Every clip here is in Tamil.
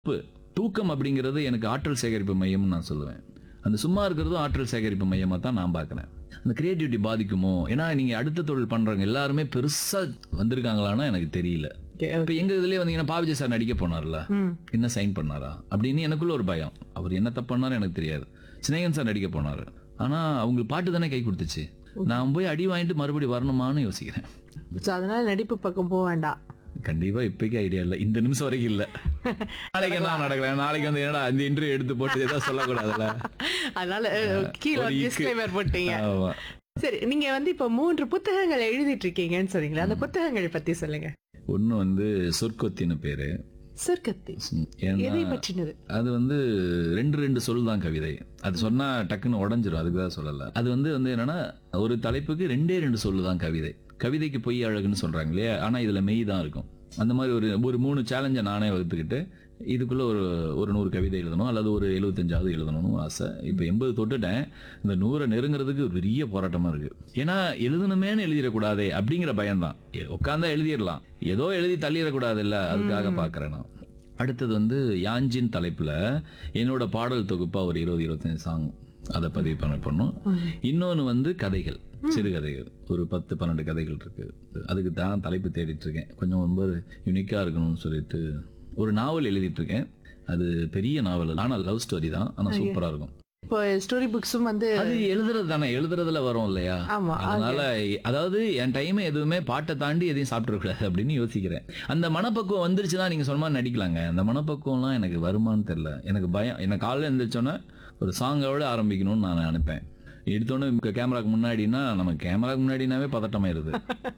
தப்பு தூக்கம் அப்படிங்கிறது எனக்கு ஆற்றல் சேகரிப்பு மையம்னு நான் சொல்லுவேன் அந்த சும்மா இருக்கிறதும் ஆற்றல் சேகரிப்பு மையமா தான் நான் பார்க்கறேன் அந்த கிரியேட்டிவிட்டி பாதிக்குமோ ஏன்னா நீங்க அடுத்த தொழில் பண்றவங்க எல்லாருமே பெருசா வந்திருக்காங்களான்னா எனக்கு தெரியல Okay, இப்ப எங்க இதுலயே வந்தீங்கன்னா பாவிஜய் சார் நடிக்க போனார்ல ம். என்ன சைன் பண்ணாரா அப்படின்னு எனக்குள்ள ஒரு பயம் அவர் என்ன தப்பு பண்ணாரு எனக்கு தெரியாது சினேகன் சார் நடிக்க போனாரு ஆனா அவங்களுக்கு பாட்டு தானே கை கொடுத்துச்சு நான் போய் அடி வாங்கிட்டு மறுபடியும் வரணுமான்னு யோசிக்கிறேன் So, அதனால நடிப்பு பக்கம் போக வேண்டாம் கண்டிப்பா இப்போக்கி ஐடியா இல்ல இந்த நிமிஷம் வரைக்கும் இல்ல நாளைக்கு என்ன நடக்கல நாளைக்கு வந்து என்னடா அந்த இன்டர்வியூ எடுத்து போட்டு ஏதாவது சொல்லக்கூடாதுல்ல அதனால அஹ், கீழே ஒரு ஈக்கு. டிஸ்க்ளைமர் போட்டீங்க ஆமா. சரி நீங்க வந்து இப்ப மூன்று புத்தகங்கள் எழுதிட்டு இருக்கீங்கன்னு சொன்னீங்களா அந்த புத்தகங்கள் பத்தி சொல்லுங்க ஒண்ணு வந்து சொற்கொத்தின்னு பேரு சொர்க்கத்தி ம், ஏன்னா எதை பற்றினது அது வந்து ரெண்டு ரெண்டு சொல் தான் கவிதை அது சொன்னா டக்குன்னு உடஞ்சிரும் அதுக்கு தான் சொல்லல அது வந்து வந்து என்னன்னா ஒரு தலைப்புக்கு ரெண்டே ரெண்டு சொல்லு தான் கவிதை கவிதைக்கு பொய் அழகுன்னு சொல்றாங்க இல்லையா ஆனா இதுல மெய் தான் இருக்கும் அந்த மாதிரி ஒரு ஒரு மூணு சேலஞ்சை நானே வகுத்துக்கிட்டு இதுக்குள்ள ஒரு ஒரு நூறு கவிதை எழுதணும் அல்லது ஒரு எழுபத்தஞ்சாவது எழுதணும்னு ஆசை இப்போ எண்பது தொட்டுட்டேன் இந்த நூறை நெருங்குறதுக்கு ஒரு பெரிய போராட்டமா இருக்கு ஏன்னா எழுதணுமேன்னு எழுதிடக்கூடாதே அப்படிங்கிற பயம்தான் எ- உட்கார்ந்தா எழுதிடலாம் ஏதோ எழுதி தள்ளிடக்கூடாது இல்ல அதுக்காக பாக்குறேன் நான் அடுத்தது வந்து யாஞ்சின் தலைப்புல என்னோட பாடல் தொகுப்பா ஒரு இருபது இருபத்தஞ்சு சாங் அதை பதிவு பண்ண பண்ணோம் இன்னொன்னு வந்து கதைகள் சிறுகதைகள் ஒரு பத்து பன்னெண்டு கதைகள் இருக்கு அதுக்கு தான் தலைப்பு தேடிட்டு இருக்கேன் கொஞ்சம் ரொம்ப யுனிக்கா இருக்கணும்னு சொல்லிட்டு ஒரு நாவல் எழுதிட்டு இருக்கேன் அது பெரிய நாவல் ஆனா லவ் ஸ்டோரி தான் ஆனா சூப்பரா இருக்கும் இப்போ ஸ்டோரி புக்ஸும் வந்து அது எழுதுறது தானே எழுதுறதுல வரும் இல்லையா ஆமா அதனால அதாவது என் டைம் எதுவுமே பாட்டை தாண்டி எதையும் சாப்பிடக்கூடாது அப்படின்னு யோசிக்கிறேன் அந்த மனப்பக்குவம் வந்துருச்சுன்னா நீங்க சொன்ன மாதிரி நடிக்கலாங்க அந்த மனப்பக்குவம்லாம் எனக்கு வருமான்னு தெரியல எனக்கு பயம் எனக்கு காலைல எழுந்திரிச்சோன்னே ஒரு சாங்கோட ஆரம்பிக்கணும்னு நான் நினைப்பேன் எடுத்தோன்னே கேமராக்கு முன்னாடினா நம்ம கேமராக்கு முன்னாடினாவே பதட்டமாயிருது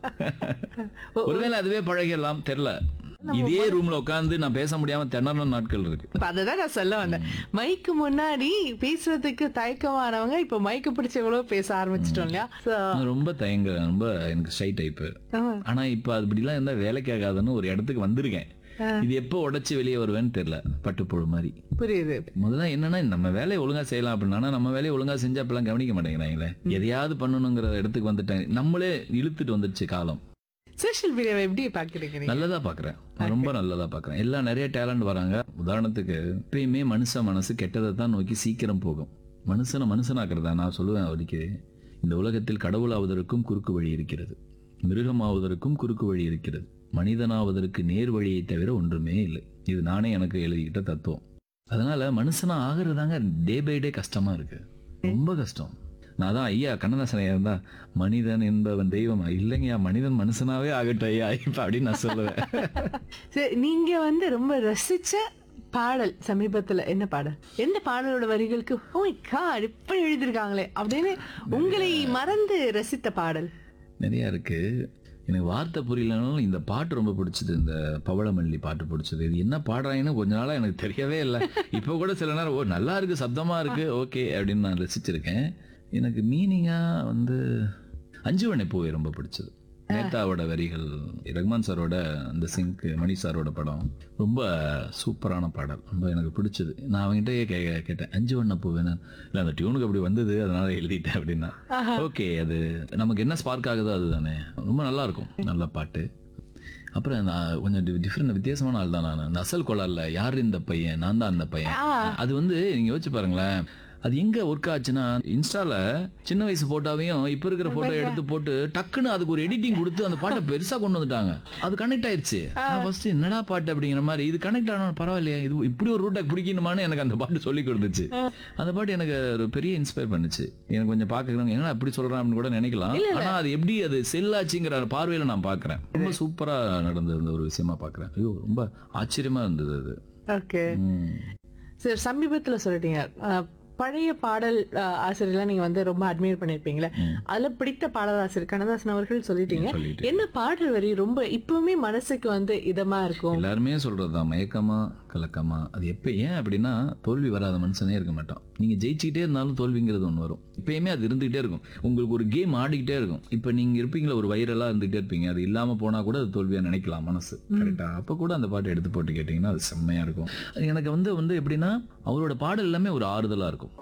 ஒருவேளை அதுவே பழகிடலாம் தெரியல இதே ரூம்ல உட்காந்து நான் பேச முடியாம திணறின நாட்கள் இருக்கு இப்ப அததான் நான் சொல்ல வந்தேன் மைக்கு முன்னாடி பேசுறதுக்கு தயக்கமானவங்க இப்ப மைக்கு பிடிச்ச எவ்வளவு பேச ஆரம்பிச்சிட்டோம் இல்லையா So, நான் ரொம்ப தயங்க ரொம்ப எனக்கு ஷை டைப்பு ஆமா. ஆனா இப்ப அது இப்படிலாம் இருந்தா வேலைக்கு ஆகாதுன்னு ஒரு இடத்துக்கு வந்திருக்கேன் இது எப்போ உடைச்சு வெளியே வருவேன்னு தெரியல பட்டுப்புழு மாதிரி புரியுது முதல்ல என்னன்னா நம்ம வேலையை ஒழுங்கா செய்யலாம் அப்படின்னா ஆனா நம்ம வேலையை ஒழுங்கா செஞ்சா அப்பெல்லாம் கவனிக்க மாட்டேங்கிறாங்களே எதையாவது பண்ணணுங்கிற இடத்துக்கு வந்துட்டாங்க நம்மளே இழுத்துட்டு வந்துருச்சு காலம் சோஷியல் மீடியாவை எப்படி பாக்குறீங்க நீங்க? நல்லதா பாக்குறேன் நான் ரொம்ப நல்லதா பாக்குறேன் எல்லாம் நிறைய டேலண்ட் வராங்க உதாரணத்துக்கு எப்பயுமே மனுஷ மனசு கெட்டதை தான் நோக்கி சீக்கிரம் போகும் மனுஷனை மனுஷனாக்குறதா நான் சொல்லுவேன் அவருக்கு இந்த உலகத்தில் கடவுளாவதற்கும் குறுக்கு வழி இருக்கிறது மிருகமாவதற்கும் குறுக்கு வழி இருக்கிறது மனிதனாவதற்கு நேர் வழியை தவிர ஒன்றுமே இல்லை இது நானே எனக்கு எழுதிக்கிட்ட தத்துவம் அதனால மனுஷனா ஆகுறதாங்க டே பை டே கஷ்டமா இருக்கு ரொம்ப கஷ்டம் நான் தான் ஐயா கண்ணதாசன் ஐயா இருந்தா மனிதன் என்பவன் தெய்வம் இல்லைங்கய்யா மனிதன் மனுஷனாவே ஆகட்டும் ஐயா இப்ப அப்படின்னு நான் சொல்லுவேன் சரி நீங்க வந்து ரொம்ப ரசிச்ச பாடல் சமீபத்துல என்ன பாடல் எந்த பாடலோட வரிகளுக்கு ஓ காட் இப்படி எழுதிருக்காங்களே அப்படின்னு உங்களை மறந்து ரசித்த பாடல் நிறைய இருக்கு எனக்கு வார்த்தை புரியலனாலும் இந்த பாட்டு ரொம்ப பிடிச்சது இந்த பவளமல்லி பாட்டு பிடிச்சது இது என்ன பாடுறாங்கன்னு கொஞ்ச நாளா எனக்கு தெரியவே இல்லை இப்போ கூட சில நேரம் ஓ நல்லா இருக்கு சப்தமா இருக்கு ஓகே அப்படின்னு நான் ரசிச்சிருக்கேன் எனக்கு மீனிங்கா வந்து அஞ்சு வண்ணை பூவை ரொம்ப பிடிச்சது நேதாவோட வரிகள் ரஹ்மான் சாரோட அந்த சிங்க் மணி சாரோட படம் ரொம்ப சூப்பரான பாடல் ரொம்ப எனக்கு பிடிச்சது நான் அவங்ககிட்ட கே கேட்டேன் அஞ்சு வண்ண பூ வேணும் இல்லை அந்த டியூனுக்கு அப்படி வந்தது அதனால எழுதிட்டேன் அப்படின்னா ஓகே அது நமக்கு என்ன ஸ்பார்க் ஆகுதோ அதுதானே ரொம்ப நல்லா இருக்கும் நல்ல பாட்டு அப்புறம் நான் கொஞ்சம் டிஃப்ரெண்ட் வித்தியாசமான ஆள் தான் நான் இந்த அசல் கொலாரில் யார் இந்த பையன் நான் தான் அந்த பையன் அது வந்து நீங்க யோசிச்சு பாருங்களேன் அது எங்க ஒர்க் ஆச்சுன்னா இன்ஸ்டால சின்ன வயசு போட்டோவையும் இப்ப இருக்கிற போட்டோ எடுத்து போட்டு டக்குன்னு அதுக்கு ஒரு எடிட்டிங் கொடுத்து அந்த பாட்டை பெருசா கொண்டு வந்துட்டாங்க அது கனெக்ட் ஆயிருச்சு ஃபர்ஸ்ட் என்னடா பாட்டு அப்படிங்கிற மாதிரி இது கனெக்ட் ஆனா பரவாயில்லையா இது இப்படி ஒரு ரூட்டை பிடிக்கணுமான்னு எனக்கு அந்த பாட்டு சொல்லி கொடுத்துச்சு அந்த பாட்டு எனக்கு ஒரு பெரிய இன்ஸ்பயர் பண்ணுச்சு எனக்கு கொஞ்சம் பாக்குறவங்க என்ன அப்படி சொல்றான் அப்படின்னு கூட நினைக்கலாம் ஆனா அது எப்படி அது செல்லாச்சுங்கிற பார்வையில நான் பாக்குறேன் ரொம்ப சூப்பரா நடந்திருந்த ஒரு விஷயமா பாக்குறேன் ஐயோ ரொம்ப ஆச்சரியமா இருந்தது அது ஓகே ம். சரி சமீபத்துல சொல்லிட்டீங்க அஹ், பழைய பாடல் அஹ், ஆசிரியர்லாம் நீங்க வந்து ரொம்ப அட்மையர் பண்ணிருப்பீங்களே அதுல பிடித்த பாடலாசிரியர் கண்ணதாசன் அவர்கள் சொல்லிட்டீங்க சொல்லிட்டு என்ன பாடல் வரி ரொம்ப இப்பவுமே மனசுக்கு வந்து இதமா இருக்கும் எல்லாருமே சொல்றதுதான் மயக்கமா கலக்கமா அது எப்ப ஏன் அப்படின்னா தோல்வி வராத மனுஷனே இருக்க மாட்டான் நீங்க ஜெயிச்சுக்கிட்டே இருந்தாலும் தோல்விங்கிறது ஒன்று வரும் எப்பயுமே அது இருந்துகிட்டே இருக்கும் உங்களுக்கு ஒரு கேம் ஆடிக்கிட்டே இருக்கும் இப்ப நீங்க இருப்பீங்களா ஒரு வைரலா இருந்துகிட்டே இருப்பீங்க அது இல்லாம போனா கூட அது தோல்வியா நினைக்கலாம் மனசு கரெக்டா அப்ப கூட அந்த பாட்டை எடுத்து போட்டு கேட்டீங்கன்னா அது செம்மையா இருக்கும் அது எனக்கு வந்து வந்து எப்படின்னா அவரோட பாடல் எல்லாமே ஒரு ஆறுதலா இருக்கும்